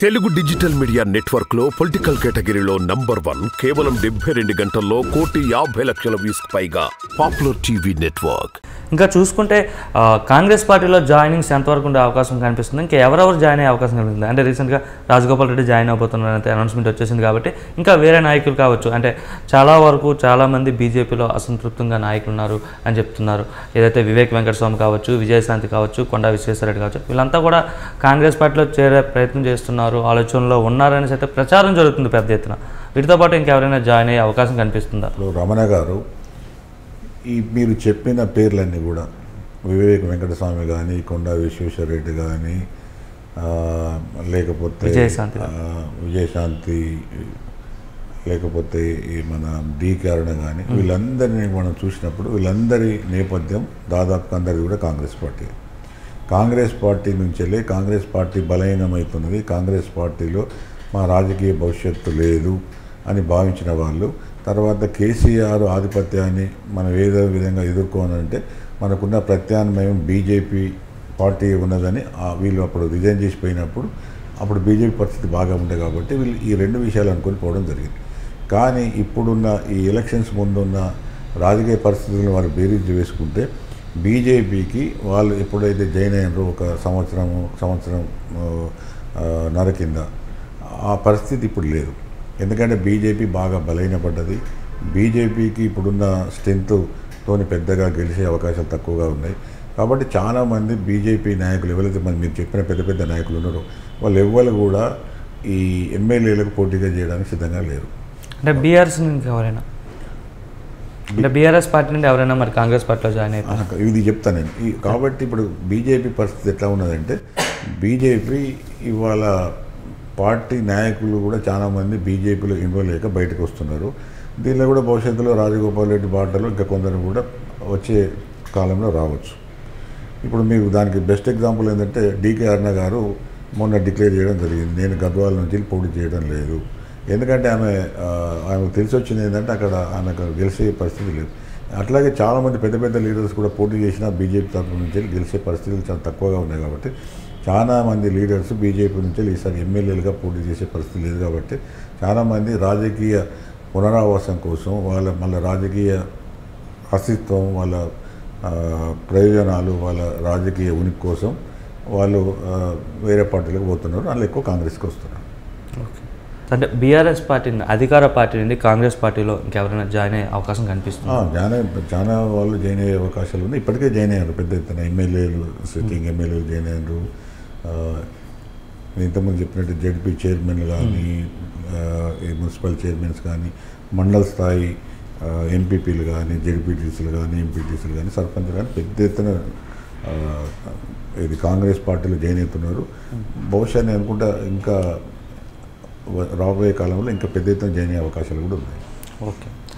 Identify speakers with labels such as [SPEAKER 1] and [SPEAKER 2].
[SPEAKER 1] Telugu digital media network లో political కేటగిరీలో number one కేవలం డెబ్బై రెండు గంటల్లో కోటి యాభై లక్షల వ్యూస్ పైగా పాపులర్ టీవీ నెట్వర్క్
[SPEAKER 2] ఇంకా చూసుకుంటే ఆ, కాంగ్రెస్ పార్టీలో జాయినింగ్స్ ఎంతవరకు ఉండే అవకాశం కనిపిస్తుంది ఇంకా ఎవరెవరు జాయిన్ అయ్యే అవకాశం కనిపిస్తుంది అంటే రీసెంట్గా రాజగోపాల్ రెడ్డి జాయిన్ అవబోతున్నారు అంటే అనౌన్స్మెంట్ వచ్చేసింది కాబట్టి ఇంకా వేరే నాయకులు కావచ్చు అంటే చాలా వరకు చాలామంది బీజేపీలో అసంతృప్తంగా నాయకులు ఉన్నారు అని చెప్తున్నారు ఏదైతే వివేక్ వెంకటస్వామి కావచ్చు విజయశాంతి కావచ్చు కొండా విశ్వేశ్వరరెడ్డి కావచ్చు వీళ్ళంతా కూడా కాంగ్రెస్ పార్టీలో చేరే ప్రయత్నం చేస్తున్నారు ఆలోచనలో ఉన్నారనేసి అయితే ప్రచారం జరుగుతుంది పెద్ద ఎత్తున వీటితో పాటు ఇంకెవరైనా జాయిన్ అయ్యే అవకాశం కనిపిస్తుందా
[SPEAKER 3] ఇప్పుడు రమణ గారు ఈ మీరు చెప్పిన పేర్లన్నీ కూడా వివేక్ వెంకటస్వామి కానీ కొండా విశ్వేశ్వరరెడ్డి కానీ ఆ, లేకపోతే
[SPEAKER 2] విజయశాంతి
[SPEAKER 3] ఆ, విజయశాంతి లేకపోతే ఈ మన డి కారణ కానీ వీళ్ళందరినీ మనం చూసినప్పుడు వీళ్ళందరి నేపథ్యం దాదాపు అందరిది కూడా కాంగ్రెస్ పార్టీ కాంగ్రెస్ పార్టీ నుంచి వెళ్ళి కాంగ్రెస్ పార్టీ బలహీనమవుతున్నది కాంగ్రెస్ పార్టీలో మా రాజకీయ భవిష్యత్తు లేదు అని భావించిన వాళ్ళు తర్వాత కేసీఆర్ ఆధిపత్యాన్ని మనం ఏదో విధంగా ఎదుర్కోనంటే మనకున్న ప్రత్యామ్నాయం బీజేపీ పార్టీ ఉన్నదని ఆ వీళ్ళు అప్పుడు రిజైన్ చేసిపోయినప్పుడు అప్పుడు బీజేపీ పరిస్థితి బాగా ఉండే కాబట్టి వీళ్ళు ఈ రెండు విషయాలు అనుకొని పోవడం జరిగింది కానీ ఇప్పుడున్న ఈ ఎలక్షన్స్ ముందున్న రాజకీయ పరిస్థితులను వారు బేరీజ్ వేసుకుంటే బీజేపీకి వాళ్ళు ఎప్పుడైతే జాయిన్ అయ్యారో ఒక సంవత్సరము సంవత్సరం ఆ, ఆ, నర కింద ఆ పరిస్థితి ఇప్పుడు లేదు ఎందుకంటే బీజేపీ బాగా బలహీనపడ్డది బీజేపీకి ఇప్పుడున్న స్ట్రెంత్తోని పెద్దగా గెలిచే అవకాశాలు తక్కువగా ఉన్నాయి కాబట్టి చాలామంది బీజేపీ నాయకులు ఎవరైతే మరి మీరు చెప్పిన పెద్ద పెద్ద నాయకులు ఉన్నారో వాళ్ళు ఎవ్వరు కూడా ఈ ఎమ్మెల్యేలకు పోటీగా చేయడానికి సిద్ధంగా లేరు
[SPEAKER 2] అంటే బీఆర్ఎస్ నుంచి ఎవరైనా అంటే బీఆర్ఎస్ పార్టీ నుండి ఎవరైనా మరి కాంగ్రెస్ పార్టీలో జాయిన్ అయిపోయి
[SPEAKER 3] ఆహా, ఇది చెప్తాను నేను ఈ- కాబట్టి ఇప్పుడు బీజేపీ పరిస్థితి ఎట్లా ఉన్నదంటే బీజేపీ ఇవాళ పార్టీ నాయకులు కూడా చాలామంది బీజేపీలో ఇన్వాల్వ్ అయ్యాక బయటకు వస్తున్నారు దీనిలో కూడా భవిష్యత్తులో రాజగోపాల్ రెడ్డి బాటలో ఇంకా కొందరు కూడా వచ్చే కాలంలో రావచ్చు ఇప్పుడు మీకు దానికి బెస్ట్ ఎగ్జాంపుల్ ఏంటంటే డీకే అరుణ గారు మొన్న డిక్లేర్ చేయడం జరిగింది నేను గద్వాల నుంచి పోటీ చేయడం లేదు ఎందుకంటే ఆమె ఆ, ఆమెకు తెలిసి వచ్చింది ఏంటంటే అక్కడ ఆమెకు గెలిచే పరిస్థితి లేదు అట్లాగే చాలామంది పెద్ద పెద్ద లీడర్స్ కూడా పోటీ చేసినా బీజేపీ తరఫు నుంచి వెళ్ళి గెలిచే పరిస్థితులు చాలా తక్కువగా ఉన్నాయి కాబట్టి చాలా మంది లీడర్స్ బీజేపీ నుంచి వెళ్ళి ఈసారి ఎమ్మెల్యేలుగా పోటీ చేసే పరిస్థితి లేదు కాబట్టి చాలామంది రాజకీయ పునరావాసం కోసం వాళ్ళ మళ్ళీ రాజకీయ అస్తిత్వం వాళ్ళ ఆ, ప్రయోజనాలు వాళ్ళ రాజకీయ ఉనికి కోసం వాళ్ళు ఆ, వేరే పార్టీలకు పోతున్నారు వాళ్ళు ఎక్కువ కాంగ్రెస్కి వస్తున్నారు
[SPEAKER 2] అంటే బీఆర్ఎస్ పార్టీ నుండి అధికార పార్టీ నుండి కాంగ్రెస్ పార్టీలో ఇంకెవరైనా జాయిన్ అయ్యే అవకాశం కనిపిస్తుంది
[SPEAKER 3] ఆ, చాలా చాలా వాళ్ళు జాయిన్ అయ్యే అవకాశాలు ఉన్నాయి ఇప్పటికే జాయిన్ అయ్యారు పెద్ద ఎత్తున ఎమ్మెల్యేలు సిట్టింగ్ ఎమ్మెల్యేలు జాయిన్ అయ్యారు ఆ, నేను ఇంతకుముందు చెప్పినట్టు జడ్పీ చైర్మన్లు కానీ ఆ, ఈ మున్సిపల్ చైర్మన్స్ కానీ మండల స్థాయి ఎంపీపీలు కానీ జడ్పీటీసీలు కానీ ఎంపీటీసీలు కానీ సర్పంచ్ కానీ పెద్ద ఎత్తున ఆ, ఇది కాంగ్రెస్ పార్టీలో జాయిన్ అవుతున్నారు బహుశా నేను అనుకుంటా ఇంకా వ- రాబోయే కాలంలో ఇంకా పెద్ద ఎత్తున జాయిన్ అయ్యే అవకాశాలు కూడా ఉన్నాయి
[SPEAKER 2] ఓకే